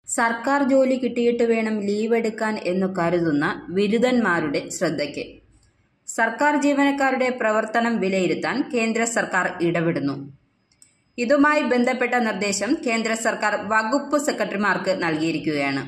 സർക്കാർ ജോലി കിട്ടിയിട്ട് വേണം ലീവ് എടുക്കാൻ എന്നു കരുതുന്ന ബിരുദന്മാരുടെ ശ്രദ്ധയ്ക്ക് സർക്കാർ ജീവനക്കാരുടെ പ്രവർത്തനം വിലയിരുത്താൻ കേന്ദ്ര സർക്കാർ ഇടപെടുന്നു ഇതുമായി ബന്ധപ്പെട്ട നിർദ്ദേശം കേന്ദ്ര സർക്കാർ വകുപ്പ് സെക്രട്ടറിമാർക്ക് നൽകിയിരിക്കുകയാണ്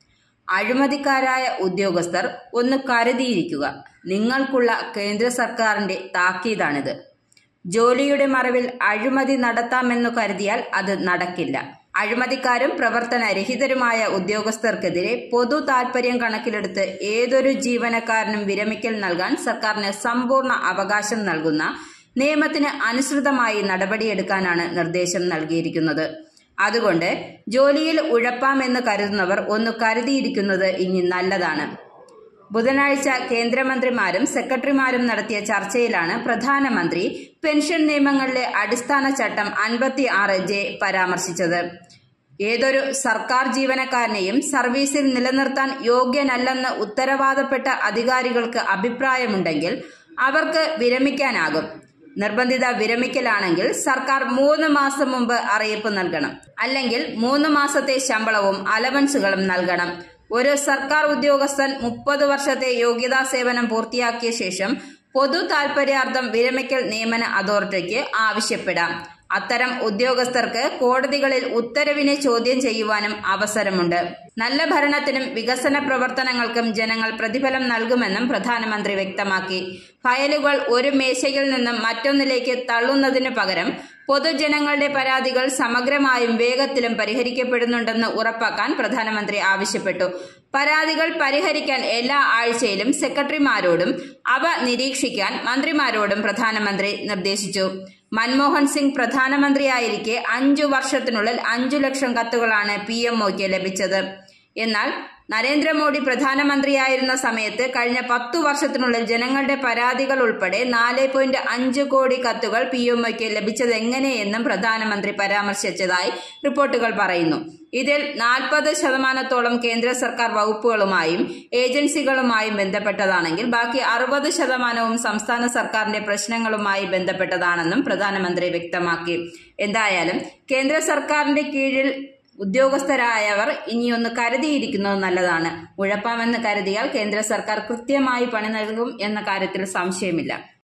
അഴിമതിക്കാരായ ഉദ്യോഗസ്ഥർ ഒന്ന് കരുതിയിരിക്കുക നിങ്ങൾക്കുള്ള കേന്ദ്ര സർക്കാരിന്റെ താക്കീതാണിത് ജോലിയുടെ മറവിൽ അഴിമതി നടത്താമെന്നു കരുതിയാൽ അത് നടക്കില്ല അഴിമതിക്കാരും പ്രവർത്തനരഹിതരുമായ ഉദ്യോഗസ്ഥർക്കെതിരെ പൊതു താൽപര്യം കണക്കിലെടുത്ത് ഏതൊരു ജീവനക്കാരനും വിരമിക്കൽ നൽകാൻ സർക്കാരിന് സമ്പൂർണ്ണ അവകാശം നൽകുന്ന നിയമത്തിന് അനുസൃതമായി നടപടിയെടുക്കാനാണ് നിർദ്ദേശം നൽകിയിരിക്കുന്നത് അതുകൊണ്ട് ജോലിയിൽ ഉഴപ്പാമെന്ന് കരുതുന്നവർ ഒന്ന് കരുതിയിരിക്കുന്നത് ഇനി നല്ലതാണ് ബുധനാഴ്ച കേന്ദ്രമന്ത്രിമാരും സെക്രട്ടറിമാരും നടത്തിയ ചർച്ചയിലാണ് പ്രധാനമന്ത്രി പെൻഷൻ നിയമങ്ങളിലെ അടിസ്ഥാന ചട്ടം അൻപത്തി ആറ് ജെ പരാമർശിച്ചത് ഏതൊരു സർക്കാർ ജീവനക്കാരനെയും സർവീസിൽ നിലനിർത്താൻ യോഗ്യനല്ലെന്ന് ഉത്തരവാദപ്പെട്ട അധികാരികൾക്ക് അഭിപ്രായമുണ്ടെങ്കിൽ അവർക്ക് വിരമിക്കാനാകും നിർബന്ധിത വിരമിക്കലാണെങ്കിൽ സർക്കാർ മൂന്ന് മാസം മുമ്പ് അറിയിപ്പ് നൽകണം അല്ലെങ്കിൽ മൂന്ന് മാസത്തെ ശമ്പളവും അലവൻസുകളും നൽകണം ഒരു സർക്കാർ ഉദ്യോഗസ്ഥൻ മുപ്പത് വർഷത്തെ യോഗ്യതാ സേവനം പൂർത്തിയാക്കിയ ശേഷം പൊതു താൽപര്യാർത്ഥം വിരമിക്കൽ നിയമന അതോറിറ്റിക്ക് ആവശ്യപ്പെടാം അത്തരം ഉദ്യോഗസ്ഥർക്ക് കോടതികളിൽ ഉത്തരവിനെ ചോദ്യം ചെയ്യുവാനും അവസരമുണ്ട് നല്ല ഭരണത്തിനും വികസന പ്രവർത്തനങ്ങൾക്കും ജനങ്ങൾ പ്രതിഫലം നൽകുമെന്നും പ്രധാനമന്ത്രി വ്യക്തമാക്കി ഫയലുകൾ ഒരു മേശയിൽ നിന്നും മറ്റൊന്നിലേക്ക് തള്ളുന്നതിനു പകരം പൊതുജനങ്ങളുടെ പരാതികൾ സമഗ്രമായും വേഗത്തിലും പരിഹരിക്കപ്പെടുന്നുണ്ടെന്ന് ഉറപ്പാക്കാൻ പ്രധാനമന്ത്രി ആവശ്യപ്പെട്ടു പരാതികൾ പരിഹരിക്കാൻ എല്ലാ ആഴ്ചയിലും സെക്രട്ടറിമാരോടും അവ നിരീക്ഷിക്കാൻ മന്ത്രിമാരോടും പ്രധാനമന്ത്രി നിർദ്ദേശിച്ചു മൻമോഹൻ സിംഗ് പ്രധാനമന്ത്രിയായിരിക്കെ അഞ്ചു വർഷത്തിനുള്ളിൽ അഞ്ചു ലക്ഷം കത്തുകളാണ് പി എംഒക്ക് ലഭിച്ചത് എന്നാൽ നരേന്ദ്രമോദി പ്രധാനമന്ത്രിയായിരുന്ന സമയത്ത് കഴിഞ്ഞ പത്തു വർഷത്തിനുള്ളിൽ ജനങ്ങളുടെ പരാതികൾ ഉൾപ്പെടെ നാല് പോയിന്റ് അഞ്ച് കോടി കത്തുകൾ പി എംഒക്ക് ലഭിച്ചതെങ്ങനെയെന്നും പ്രധാനമന്ത്രി പരാമർശിച്ചതായി റിപ്പോർട്ടുകൾ പറയുന്നു ഇതിൽ നാൽപ്പത് ശതമാനത്തോളം കേന്ദ്ര സർക്കാർ വകുപ്പുകളുമായും ഏജൻസികളുമായും ബന്ധപ്പെട്ടതാണെങ്കിൽ ബാക്കി അറുപത് ശതമാനവും സംസ്ഥാന സർക്കാരിന്റെ പ്രശ്നങ്ങളുമായി ബന്ധപ്പെട്ടതാണെന്നും പ്രധാനമന്ത്രി വ്യക്തമാക്കി എന്തായാലും കേന്ദ്ര സർക്കാരിന്റെ കീഴിൽ ഉദ്യോഗസ്ഥരായവർ ഇനിയൊന്ന് കരുതിയിരിക്കുന്നത് നല്ലതാണ് ഉഴപ്പാമെന്ന് കരുതിയാൽ കേന്ദ്ര സർക്കാർ കൃത്യമായി പണി നൽകും എന്ന കാര്യത്തിൽ സംശയമില്ല